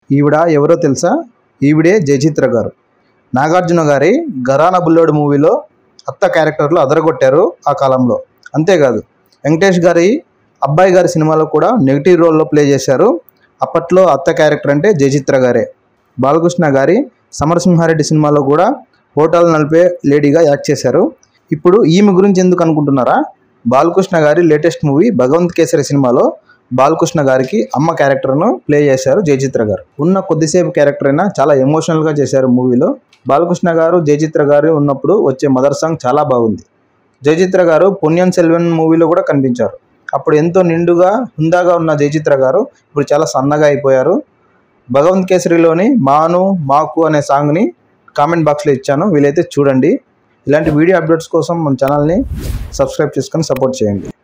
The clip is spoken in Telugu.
ఈవిడ ఎవరో తెలుసా ఈవిడే జయచిత్ర గారు నాగార్జున గారి గరాన బుల్లోడు మూవీలో అత్త క్యారెక్టర్లో అదరగొట్టారు ఆ కాలంలో అంతేకాదు వెంకటేష్ గారి అబ్బాయి గారి సినిమాలో కూడా నెగిటివ్ రోల్లో ప్లే చేశారు అప్పట్లో అత్త క్యారెక్టర్ అంటే జయచిత్ర గారే బాలకృష్ణ గారి సమరసింహారెడ్డి సినిమాలో కూడా హోటల్ నడిపే లేడీగా యాక్ట్ చేశారు ఇప్పుడు ఈమె గురించి ఎందుకు అనుకుంటున్నారా బాలకృష్ణ గారి లేటెస్ట్ మూవీ భగవంత్ కేసరి సినిమాలో బాలకృష్ణ గారికి అమ్మ క్యారెక్టర్ను ప్లే చేశారు జయచిత్ర గారు ఉన్న కొద్దిసేపు క్యారెక్టర్ అయినా చాలా ఎమోషనల్గా చేశారు మూవీలో బాలకృష్ణ గారు జయచిత్ర గారు ఉన్నప్పుడు వచ్చే మదర్ సాంగ్ చాలా బాగుంది జయచిత్ర గారు పొన్నియన్ సెల్వన్ మూవీలో కూడా కనిపించారు అప్పుడు ఎంతో నిండుగా హుందాగా ఉన్న జయచిత్ర గారు ఇప్పుడు చాలా సన్నగా అయిపోయారు భగవంత్ కేసరిలోని మాను మాకు అనే సాంగ్ని కామెంట్ బాక్స్లో ఇచ్చాను వీలైతే చూడండి ఇలాంటి వీడియో అప్డేట్స్ కోసం మన ఛానల్ని సబ్స్క్రైబ్ చేసుకొని సపోర్ట్ చేయండి